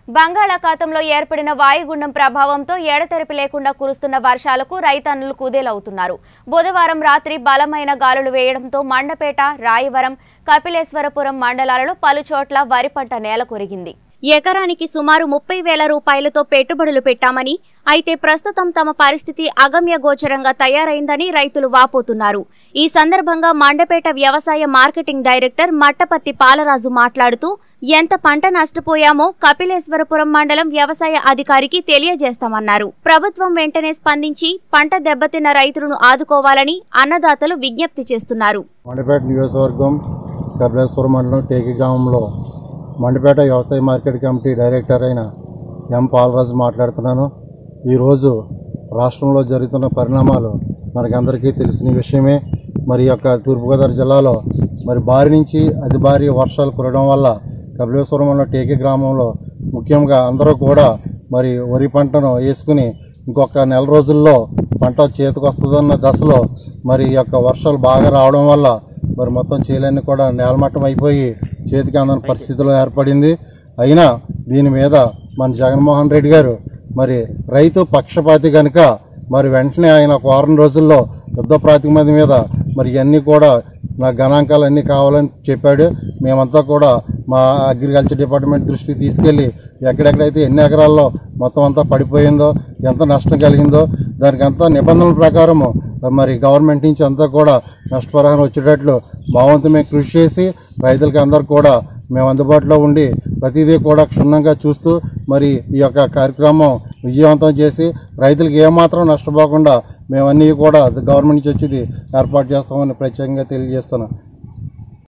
బంగాళాఖాతంలో ఏర్పడిన వాయుగుండం ప్రభావంతో ఎడతెరిపి లేకుండా కురుస్తున్న వర్షాలకు రైతన్నులు కుదేలవుతున్నారు బుధవారం రాత్రి బలమైన గాలులు వేయడంతో మండపేట రాయవరం కపిలేశ్వరపురం మండలాలలో పలుచోట్ల వరి పంట నేల కొరిగింది ఎకరానికి సుమారు ముప్పై వేల రూపాయలతో పెట్టుబడులు పెట్టామని అయితే ప్రస్తుతం తమ పరిస్థితి అగమ్య గోచరంగా తయారైందని రైతులు వాపోతున్నారు ఈ సందర్భంగా మండపేట వ్యవసాయ మార్కెటింగ్ డైరెక్టర్ మట్టపత్తి పాలరాజు మాట్లాడుతూ ఎంత పంట నష్టపోయామో కపిలేశ్వరపురం మండలం వ్యవసాయ అధికారికి తెలియజేస్తామన్నారు ప్రభుత్వం వెంటనే స్పందించి పంట దెబ్బతిన్న రైతులను ఆదుకోవాలని అన్నదాతలు విజ్ఞప్తి చేస్తున్నారు మండపేట నియోజకవర్గం కపిలేశ్వరం మండలం టేకి గ్రామంలో మండపేట వ్యవసాయ మార్కెట్ కమిటీ డైరెక్టర్ అయిన ఎం పాలరాజు మాట్లాడుతున్నాను ఈరోజు రాష్ట్రంలో జరుగుతున్న పరిణామాలు మనకందరికీ తెలిసిన విషయమే మరి ఈ యొక్క తూర్పుగోదావరి జిల్లాలో మరి భారీ నుంచి అతి భారీ వర్షాలు కురవడం వల్ల కపిలేశ్వరంలో టేకి గ్రామంలో ముఖ్యంగా అందరూ కూడా మరి వరి పంటను వేసుకుని ఇంకొక నెల రోజుల్లో పంట చేతికి వస్తుందన్న దశలో మరి ఈ యొక్క వర్షాలు బాగా రావడం వల్ల మరి మొత్తం చేలన్నీ కూడా నేలమట్టం అయిపోయి చేతికి అందని పరిస్థితిలో ఏర్పడింది అయినా దీని మీద మన జగన్మోహన్ రెడ్డి గారు మరి రైతు పక్షపాతి కనుక మరి వెంటనే ఆయన ఒక వారం రోజుల్లో యుద్ధ ప్రాతిపదిక మీద మరి ఇవన్నీ కూడా నా గణాంకాలు అన్నీ కావాలని చెప్పాడు మేమంతా కూడా మా అగ్రికల్చర్ డిపార్ట్మెంట్ దృష్టికి తీసుకెళ్ళి ఎక్కడెక్కడైతే ఎన్ని ఎకరాల్లో మొత్తం అంతా పడిపోయిందో ఎంత నష్టం కలిగిందో దానికి అంతా నిబంధనల ప్రకారము మరి గవర్నమెంట్ నుంచి అంతా కూడా నష్టపరిహారం వచ్చేటట్లు మా వంతు మేము కృషి చేసి రైతులకి అందరు కూడా మేము అందుబాటులో ఉండి ప్రతిదీ కూడా క్షుణ్ణంగా చూస్తూ మరి ఈ యొక్క కార్యక్రమం విజయవంతం చేసి రైతులకు ఏమాత్రం నష్టపోకుండా మేమన్నీ కూడా గవర్నమెంట్ నుంచి వచ్చేది ఏర్పాటు చేస్తామని ప్రత్యేకంగా తెలియజేస్తున్నాం